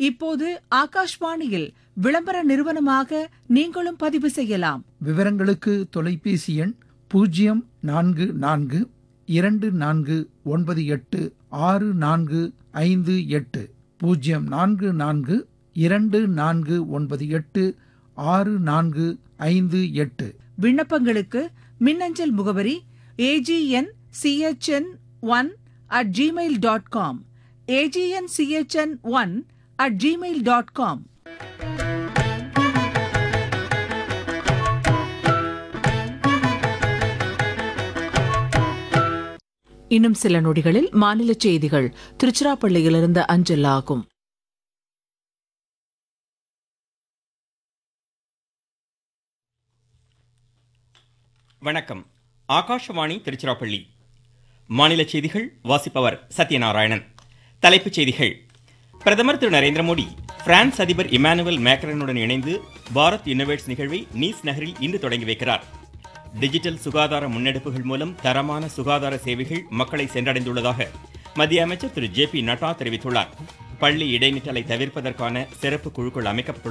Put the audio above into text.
இப்போது ஆகாஷ்வாணியில் விளம்பர நிறுவனமாக நீங்களும் பதிவு செய்யலாம் விவரங்களுக்கு தொலைபேசி எண் பூஜ்ஜியம் நான்கு நான்கு இரண்டு நான்கு ஒன்பது எட்டு ஆறு நான்கு ஐந்து எட்டு பூஜ்ஜியம் நான்கு நான்கு இரண்டு நான்கு ஒன்பது எட்டு ஆறு நான்கு ஐந்து எட்டு விண்ணப்பங்களுக்கு மின்னஞ்சல் முகவரி AGN CHN one at Gmail dot com AGN CHN one at Gmail dot com இன்னும் சில நொடிகளில் மாநில செய்திகள் திருச்சிராப்பள்ளியிலிருந்து அஞ்சல் ஆகும் வணக்கம் ஆகாஷவாணி திருச்சிராப்பள்ளி மாநில செய்திகள் வாசிப்பவர் சத்யநாராயணன் தலைப்புச் செய்திகள் பிரதமர் திரு நரேந்திர மோடி பிரான்ஸ் அதிபர் இமானுவேல் மேக்ரனுடன் இணைந்து பாரத் இன்னோவேட்ஸ் நிகழ்வை நீஸ் நகரில் இன்று தொடங்கி வைக்கிறார் டிஜிட்டல் சுகாதார முன்னெடுப்புகள் மூலம் தரமான சுகாதார சேவைகள் மக்களை சென்றடைந்துள்ளதாக மத்திய அமைச்சர் திரு ஜே பி நட்டா தெரிவித்துள்ளார் பள்ளி இடைநிற்றலை தவிர்ப்பதற்கான சிறப்பு குழுக்கள் அமைக்கப்பட்டுள்ளதாக